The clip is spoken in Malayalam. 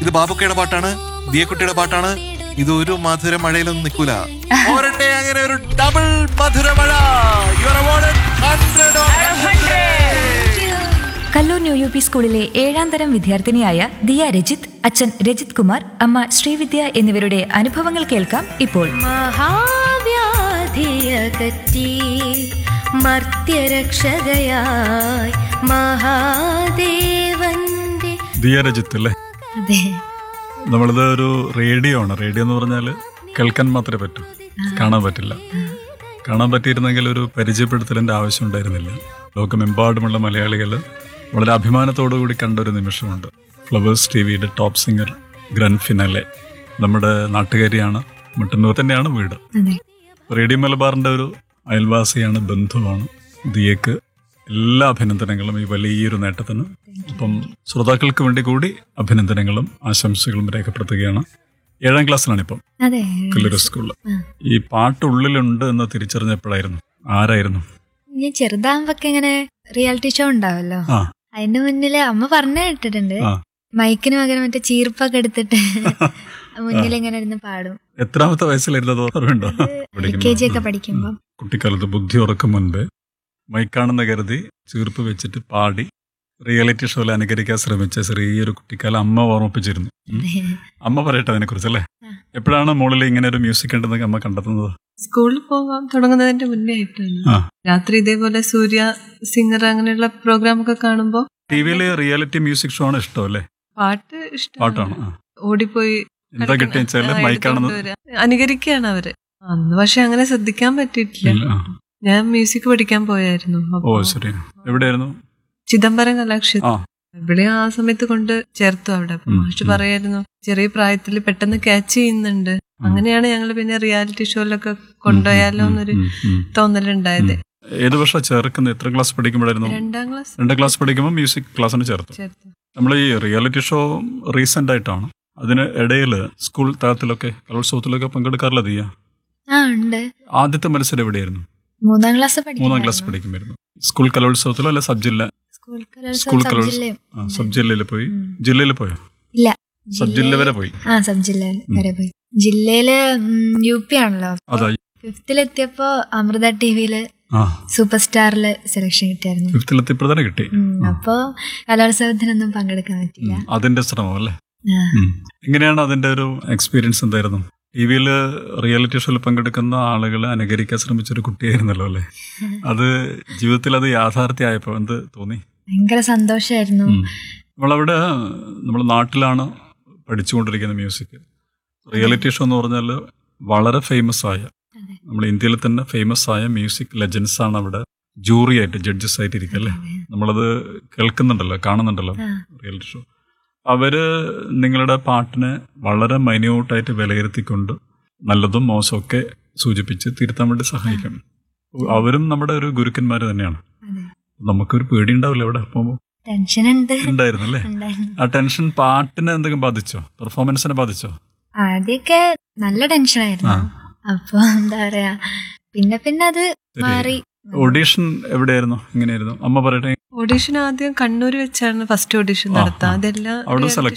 ഇത് ബാബുക്കയുടെ പാട്ടാണ് ദിയക്കുട്ടിയുടെ പാട്ടാണ് ഇത് ഒരു മധുര മഴയിലൊന്നും നിൽക്കൂല പോരട്ടെ അങ്ങനെ ഒരു ഡബിൾ മധുര മഴ You are awarded 100 on 100. Kallur new U P സ്കൂളിലെ ഏഴാം തരം വിദ്യാർത്ഥിനിയായ ദിയ രജിത് അച്ഛൻ രജിത് കുമാർ അമ്മ ശ്രീവിദ്യ എന്നിവരുടെ അനുഭവങ്ങൾ കേൾക്കാം ഇപ്പോൾ മഹാവ്യാധിയകറ്റി മർത്യരക്ഷകയായി മഹാദേവന്റെ ദിയരജിത്ത് അല്ലേ അതെ നമ്മളിത് ഒരു റേഡിയോ ആണ് റേഡിയോ എന്ന് പറഞ്ഞാൽ കേൾക്കാൻ മാത്രമേ പറ്റൂ കാണാൻ പറ്റില്ല കാണാൻ പറ്റിയിരുന്നെങ്കിൽ ഒരു പരിചയപ്പെടുത്തലിന്റെ ആവശ്യം ഉണ്ടായിരുന്നില്ല ലോകമെമ്പാടുമുള്ള മലയാളികൾ വളരെ അഭിമാനത്തോടു കൂടി കണ്ട ഒരു നിമിഷമുണ്ട് ഫ്ലവേഴ്സ് ടി വിയുടെ ടോപ്പ് സിംഗർ ഗ്രൻഡ് ഫിനാലെ നമ്മുടെ നാട്ടുകാരിയാണ് മട്ടന്നൂർ തന്നെയാണ് വീട് അതെ റേഡിയോ മലബാറിന്റെ ഒരു അയൽവാസിയാണ് ബന്ധുവാണ് ദിയക്ക് എല്ലാ അഭിനന്ദനങ്ങളും ഈ വലിയൊരു നേട്ടത്തിന് അപ്പം ശ്രോതാക്കൾക്ക് വേണ്ടി കൂടി അഭിനന്ദനങ്ങളും ആശംസകളും രേഖപ്പെടുത്തുകയാണ് ഏഴാം ക്ലാസ്സിലാണ് ഇപ്പം അതെ കല്ലൂർ സ്കൂളിൽ ഈ പാട്ട് ഉള്ളിലുണ്ട് എന്ന് തിരിച്ചറിഞ്ഞപ്പോഴായിരുന്നു ആരായിരുന്നു ഞാൻ ചെറുതാകുമ്പൊക്കെ ഇങ്ങനെ റിയാലിറ്റി ഷോ ഉണ്ടാവല്ലോ ആ അതിന്റെ മുന്നില് അമ്മ പറഞ്ഞു കേട്ടിട്ടുണ്ട് ആ മൈക്കിന് പകരം മറ്റേ ചീർപ്പൊക്കെ എടുത്തിട്ട് മുന്നിൽ ഇങ്ങനെ ഇരുന്ന് പാടും എത്രാമത്തെ വയസ്സിലായിരുന്നത് ഓർമ്മയുണ്ടോ എൽ കെ ജി ഒക്കെ പഠിക്കുമ്പോ കുട്ടിക്കാലത്ത് ബുദ്ധി ഉറക്കും മുൻപേ മൈക്കാണെന്ന് കരുതി ചീർപ്പ് വെച്ചിട്ട് പാടി റിയാലിറ്റി ഷോയിൽ അനുകരിക്കാൻ ശ്രമിച്ച ചെറിയൊരു കുട്ടിക്കാലം അമ്മ ഓർമ്മിപ്പിച്ചിരുന്നു ഉം. അമ്മ പറയട്ടെ അതിനെ കുറിച്ചല്ലേ ആ. എപ്പോഴാണ് മോളിൽ ഇങ്ങനെ ഒരു മ്യൂസിക് ഉണ്ടെന്ന് അമ്മ കണ്ടെത്തുന്നത് സ്കൂളിൽ പോകാൻ തുടങ്ങുന്നതിന്റെ മുന്നേ ആയിട്ടാണ് ആ. രാത്രി ഇതേപോലെ സൂര്യ സിംഗർ അങ്ങനെയുള്ള പ്രോഗ്രാം ഒക്കെ കാണുമ്പോ ടി വിയിൽ റിയാലിറ്റി മ്യൂസിക് ഷോ ആണ് ഇഷ്ടം അല്ലേ പാട്ട് ഇഷ്ടമാണ് പാട്ടാണ് ആ. ഓടിപ്പോയി എന്താ കിട്ടിയ വെച്ചാല് ആ, മൈക്കാണെന്ന് എടുത്തോണ്ട് വരിക. അനുകരിക്കുകയാണ് അവര് അന്ന് പക്ഷെ അങ്ങനെ ശ്രദ്ധിക്കാൻ പറ്റിയിട്ടില്ല ഇല്ല. ആ. ഞാൻ മ്യൂസിക് പഠിക്കാൻ പോയായിരുന്നു ഓ അപ്പോ ശരി എവിടെയായിരുന്നു ചിദംബരം ആ. കലാക്ഷേത്രം ഇവിടെ ആ സമയത്ത് കൊണ്ട് ചേർത്തു അവിടെ അപ്പൊ ഉം, മാഷ് ഉം. പറയായിരുന്നു ചെറിയ പ്രായത്തിൽ പെട്ടെന്ന് ക്യാച്ച് ചെയ്യുന്നുണ്ട് അങ്ങനെയാണ് ഞങ്ങൾ പിന്നെ റിയാലിറ്റി ഷോയിലൊക്കെ കൊണ്ടുപോയാലോ എന്നൊരു ഉം, ഉം, തോന്നലുണ്ടായത് ഉം. ഏത് വർഷം ചേർക്കുന്നത് എത്ര ക്ലാസ് പഠിക്കുമ്പോഴായിരുന്നു രണ്ടാം ക്ലാസ് രണ്ടാം ക്ലാസ് പഠിക്കുമ്പോൾ മ്യൂസിക് ക്ലാസ്സിന് ചേർത്തു ചേർത്തു നമ്മൾ ഈ റിയാലിറ്റി ഷോ റീസെന്റ് ആയിട്ടാണ് അതിന് ഇടയിൽ സ്കൂൾ തലത്തിലൊക്കെ കലോത്സവത്തിലൊക്കെ പങ്കെടുക്കാറില്ല തീയ ആ ഉണ്ട് ആദ്യത്തെ മത്സരം എവിടെയായിരുന്നു മൂന്നാം ക്ലാസ് മൂന്നാം ക്ലാസ് പഠിക്കുമായിരുന്നു സ്കൂൾ കലോത്സവത്തിലോ അല്ല സബ് ജില്ല സ്കൂൾ സ്കൂൾ കലോത്സവം കലോത്സവം ജില്ലയും ആ, സബ് ജില്ലയിൽ പോയി ഉം. ജില്ലയിൽ പോയോ ഇല്ല സബ് ജില്ല വരെ പോയി ആ സബ് ജില്ല വരെ പോയി ജില്ലയില് യു പി ആണല്ലോ അതാ ഫിഫ്തിലെത്തിയപ്പോ അമൃത ടിവിയില് ആ സൂപ്പർ സ്റ്റാറില് സെലക്ഷൻ കിട്ടിയായിരുന്നു ഫിഫ്ത്തിലെത്തിയപ്പോൾ തന്നെ കിട്ടി ഉം, അപ്പോ കലോത്സവത്തിനൊന്നും പങ്കെടുക്കാൻ പറ്റില്ല ഉം. അതിന്റെ ശ്രമം അല്ലേ ആ. ഉം. എങ്ങനെയാണ് അതിന്റെ ഒരു എക്സ്പീരിയൻസ് എന്തായിരുന്നു ടി വിയിൽ റിയാലിറ്റി ഷോയിൽ പങ്കെടുക്കുന്ന ആളുകളെ അനുകരിക്കാൻ ശ്രമിച്ച ഒരു കുട്ടിയായിരുന്നല്ലോ അല്ലേ അത് ജീവിതത്തിൽ അത് യാഥാർത്ഥ്യമായപ്പോ എന്ത് തോന്നി ഭയങ്കര സന്തോഷായിരുന്നു ഉം. നമ്മളവിടെ നമ്മൾ നാട്ടിലാണ് പഠിച്ചുകൊണ്ടിരിക്കുന്ന മ്യൂസിക് റിയാലിറ്റി ഷോ എന്ന് പറഞ്ഞാൽ വളരെ ഫേമസ് ആയ അതെ. നമ്മൾ ഇന്ത്യയിൽ തന്നെ ഫേമസ് ആയ മ്യൂസിക് ലെജൻസ് ആണ് അവിടെ ജൂറി ആയിട്ട് ജഡ്ജസ് ആയിട്ട് ഇരിക്കുക അല്ലേ നമ്മളത് കേൾക്കുന്നുണ്ടല്ലോ കാണുന്നുണ്ടല്ലോ ആ. റിയാലിറ്റി ഷോ അവര് നിങ്ങളുടെ പാട്ടിനെ വളരെ മൈന്യൂട്ടായിട്ട് വിലയിരുത്തിക്കൊണ്ട് നല്ലതും മോശവും ഒക്കെ സൂചിപ്പിച്ച് തിരുത്താൻ വേണ്ടി സഹായിക്കും അവരും നമ്മുടെ ഒരു ഗുരുക്കന്മാർ തന്നെയാണ് അതെ. നമുക്കൊരു പേടി ഉണ്ടാവില്ല അവിടെ പോകുമ്പോൾ ടെൻഷൻ ഉണ്ട് ഉണ്ടായിരുന്നു അല്ലേ ഉണ്ടായിരുന്നു. ആ ടെൻഷൻ പാട്ടിനെ എന്തെങ്കിലും ബാധിച്ചോ പെർഫോമൻസിനെ ബാധിച്ചോ ആദ്യമൊക്കെ നല്ല ടെൻഷനായിരുന്നു ആ. അപ്പൊ എന്താ പറയാ പിന്നെ പിന്നെ അത് ശരി. മാറി ഓഡീഷൻ എവിടെയായിരുന്നു എങ്ങനെയായിരുന്നു അമ്മ പറയട്ടെ ഓഡീഷൻ ആദ്യം കണ്ണൂർ വെച്ചാണ് ഫസ്റ്റ് ഓഡീഷൻ ആ, നടത്തുക ആ. അതെല്ലാം അവിടെ reality select